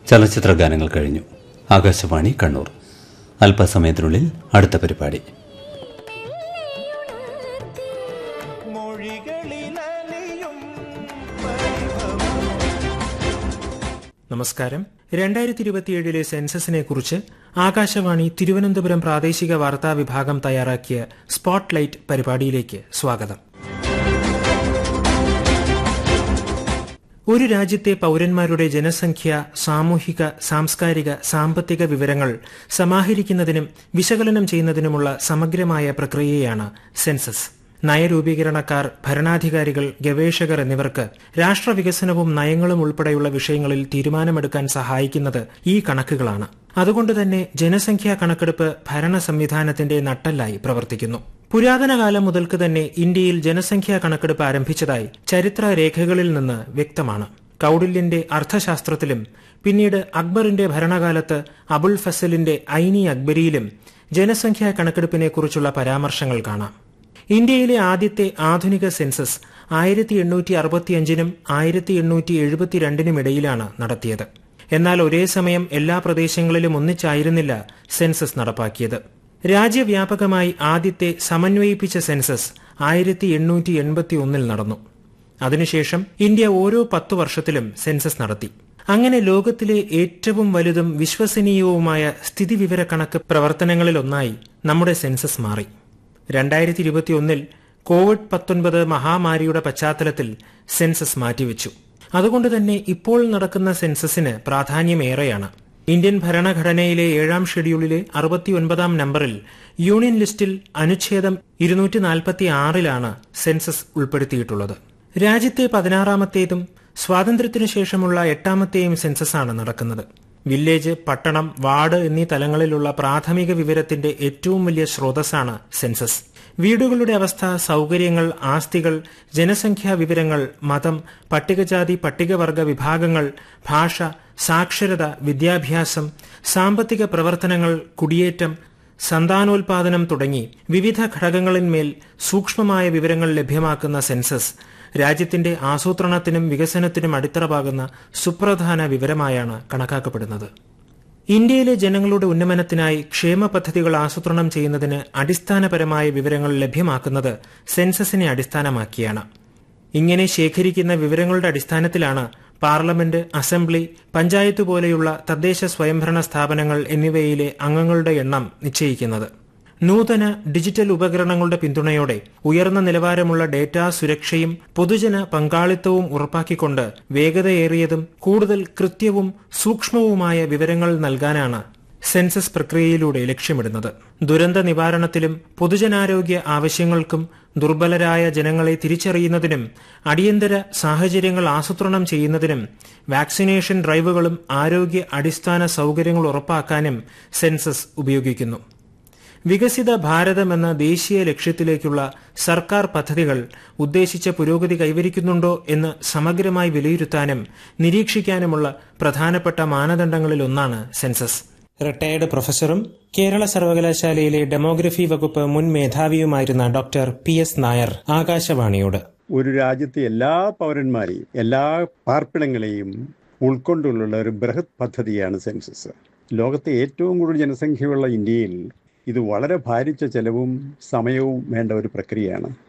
ചലച്ചിത്ര ഗാനങ്ങൾ കഴിഞ്ഞു ആകാശവാണി കണ്ണൂർ അല്പസമയത്തിനുള്ളിൽ അടുത്ത പരിപാടി മൊഴികളിലലിയും പരിഭവം നമസ്കാരം രണ്ടായിരത്തി ഇരുപത്തിയേഴിലെ സെൻസസിനെ കുറിച്ച് ആകാശവാണി തിരുവനന്തപുരം പ്രാദേശിക വാർത്താ വിഭാഗം തയ്യാറാക്കിയ സ്പോട്ട്ലൈറ്റ് പരിപാടിയിലേക്ക് സ്വാഗതം ഒരു രാജ്യത്തെ പൌരന്മാരുടെ ജനസംഖ്യ സാമൂഹിക സാംസ്കാരിക സാമ്പത്തിക വിവരങ്ങൾ സമാഹരിക്കുന്നതിനും വിശകലനം ചെയ്യുന്നതിനുമുള്ള സമഗ്രമായ പ്രക്രിയയാണ് സെൻസസ് നയരൂപീകരണക്കാർ ഭരണാധികാരികൾ ഗവേഷകർ എന്നിവർക്ക് രാഷ്ട്രവികസനവും നയങ്ങളും ഉൾപ്പെടെയുള്ള വിഷയങ്ങളിൽ തീരുമാനമെടുക്കാൻ സഹായിക്കുന്നത് ഈ കണക്കുകളാണ് അതുകൊണ്ട് തന്നെ ജനസംഖ്യാ കണക്കെടുപ്പ് ഭരണ സംവിധാനത്തിന്റെ നട്ടെല്ലായി പ്രവർത്തിക്കുന്നു പുരാതന കാലം മുതൽക്ക് തന്നെ ഇന്ത്യയിൽ ജനസംഖ്യാ കണക്കെടുപ്പ് ആരംഭിച്ചതായി ചരിത്ര രേഖകളിൽ നിന്ന് വ്യക്തമാണ് കൌടില്യന്റെ അർത്ഥശാസ്ത്രത്തിലും പിന്നീട് അക്ബറിന്റെ ഭരണകാലത്ത് അബുൾ ഫസലിന്റെ ഐനി അക്ബരിയിലും ജനസംഖ്യാ കണക്കെടുപ്പിനെക്കുറിച്ചുള്ള പരാമർശങ്ങൾ കാണാം ഇന്ത്യയിലെ ആദ്യത്തെ ആധുനിക സെൻസസ് ആയിരത്തി എണ്ണൂറ്റി അറുപത്തിയഞ്ചിനും ആയിരത്തി എണ്ണൂറ്റി എഴുപത്തിരണ്ടിനും ഇടയിലാണ് നടത്തിയത് എന്നാൽ ഒരേ സമയം എല്ലാ പ്രദേശങ്ങളിലും ഒന്നിച്ചായിരുന്നില്ല സെൻസസ് നടപ്പാക്കിയത് രാജ്യവ്യാപകമായി ആദ്യത്തെ സമന്വയിപ്പിച്ച സെൻസസ് ആയിരത്തി എണ്ണൂറ്റി എൺപത്തി ഒന്നിൽ നടന്നു അതിനുശേഷം ഇന്ത്യ ഓരോ പത്തു വർഷത്തിലും സെൻസസ് നടത്തി അങ്ങനെ ലോകത്തിലെ ഏറ്റവും വലുതും വിശ്വസനീയവുമായ സ്ഥിതിവിവര കണക്ക് പ്രവർത്തനങ്ങളിലൊന്നായി നമ്മുടെ സെൻസസ് മാറി രണ്ടായിരത്തി ഇരുപത്തിയൊന്നിൽ കോവിഡ് പത്തൊൻപത് മഹാമാരിയുടെ പശ്ചാത്തലത്തിൽ സെൻസസ് മാറ്റിവെച്ചു അതുകൊണ്ട് തന്നെ ഇപ്പോൾ നടക്കുന്ന സെൻസസിന് പ്രാധാന്യമേറെയാണ് ഇന്ത്യൻ ഭരണഘടനയിലെ ഏഴാം ഷെഡ്യൂളിലെ അറുപത്തിയൊൻപതാം നമ്പറിൽ യൂണിയൻ ലിസ്റ്റിൽ അനുച്ഛേദം ഇരുന്നൂറ്റി നാൽപ്പത്തി ആറിലാണ് സെൻസസ് ഉൾപ്പെടുത്തിയിട്ടുള്ളത് രാജ്യത്തെ പതിനാറാമത്തേതും സ്വാതന്ത്ര്യത്തിനു ശേഷമുള്ള എട്ടാമത്തെയും സെൻസസാണ് നടക്കുന്നത് വില്ലേജ് പട്ടണം വാർഡ് എന്നീ തലങ്ങളിലുള്ള പ്രാഥമിക വിവരത്തിന്റെ ഏറ്റവും വലിയ സ്രോതസ്സാണ് സെൻസസ് വീടുകളുടെ അവസ്ഥ സൗകര്യങ്ങൾ ആസ്തികൾ ജനസംഖ്യാ വിവരങ്ങൾ മതം പട്ടികജാതി പട്ടികവർഗ വിഭാഗങ്ങൾ ഭാഷ സാക്ഷരത വിദ്യാഭ്യാസം സാമ്പത്തിക പ്രവർത്തനങ്ങൾ കുടിയേറ്റം സന്താനോൽപാദനം തുടങ്ങി വിവിധ ഘടകങ്ങളിന്മേൽ സൂക്ഷ്മമായ വിവരങ്ങൾ ലഭ്യമാക്കുന്ന സെൻസസ് രാജ്യത്തിന്റെ ആസൂത്രണത്തിനും വികസനത്തിനും അടിത്തറപാകുന്ന സുപ്രധാന വിവരമായാണ് കണക്കാക്കപ്പെടുന്നത് ഇന്ത്യയിലെ ജനങ്ങളുടെ ഉന്നമനത്തിനായി ക്ഷേമ പദ്ധതികൾ ആസൂത്രണം ചെയ്യുന്നതിന് അടിസ്ഥാനപരമായ വിവരങ്ങൾ ലഭ്യമാക്കുന്നത് സെൻസസിനെ അടിസ്ഥാനമാക്കിയാണ് ഇങ്ങനെ ശേഖരിക്കുന്ന വിവരങ്ങളുടെ അടിസ്ഥാനത്തിലാണ് പാർലമെന്റ് അസംബ്ലി പഞ്ചായത്ത് പോലെയുള്ള തദ്ദേശ സ്വയംഭരണ സ്ഥാപനങ്ങൾ എന്നിവയിലെ അംഗങ്ങളുടെ എണ്ണം നിശ്ചയിക്കുന്നത് നൂതന ഡിജിറ്റൽ ഉപകരണങ്ങളുടെ പിന്തുണയോടെ ഉയർന്ന നിലവാരമുള്ള ഡേറ്റാ സുരക്ഷയും പൊതുജന പങ്കാളിത്തവും ഉറപ്പാക്കിക്കൊണ്ട് വേഗതയേറിയതും കൂടുതൽ കൃത്യവും സൂക്ഷ്മവുമായ വിവരങ്ങൾ നൽകാനാണ് സെൻസസ് പ്രക്രിയയിലൂടെ ലക്ഷ്യമിടുന്നത് ദുരന്ത നിവാരണത്തിലും പൊതുജനാരോഗ്യ ആവശ്യങ്ങൾക്കും ദുർബലരായ ജനങ്ങളെ തിരിച്ചറിയുന്നതിനും അടിയന്തര സാഹചര്യങ്ങൾ ആസൂത്രണം ചെയ്യുന്നതിനും വാക്സിനേഷൻ ഡ്രൈവുകളും ആരോഗ്യ അടിസ്ഥാന സൗകര്യങ്ങൾ ഉറപ്പാക്കാനും സെൻസസ് ഉപയോഗിക്കുന്നു വികസിത ഭാരതം എന്ന ദേശീയ ലക്ഷ്യത്തിലേക്കുള്ള സർക്കാർ പദ്ധതികൾ ഉദ്ദേശിച്ച പുരോഗതി കൈവരിക്കുന്നുണ്ടോ എന്ന് സമഗ്രമായി വിലയിരുത്താനും നിരീക്ഷിക്കാനുമുള്ള പ്രധാനപ്പെട്ട മാനദണ്ഡങ്ങളിലൊന്നാണ് സെൻസസ് റിട്ടയർഡ് പ്രൊഫസറും കേരള സർവകലാശാലയിലെ ഡെമോഗ്രഫി വകുപ്പ് മുൻ മേധാവിയുമായിരുന്ന ഡോക്ടർ പി എസ് നായർ ആകാശവാണിയോട് ഒരു രാജ്യത്തെ എല്ലാ പൗരന്മാരെയും എല്ലാ പാർപ്പിടങ്ങളെയും ഉൾക്കൊണ്ടുള്ള ഒരു ബൃഹത് പദ്ധതിയാണ് സെൻസസ് ലോകത്തെ ഏറ്റവും കൂടുതൽ ജനസംഖ്യയുള്ള ഇന്ത്യയിൽ ഇത് വളരെ ഭാരിച്ച ചെലവും സമയവും വേണ്ട ഒരു പ്രക്രിയയാണ്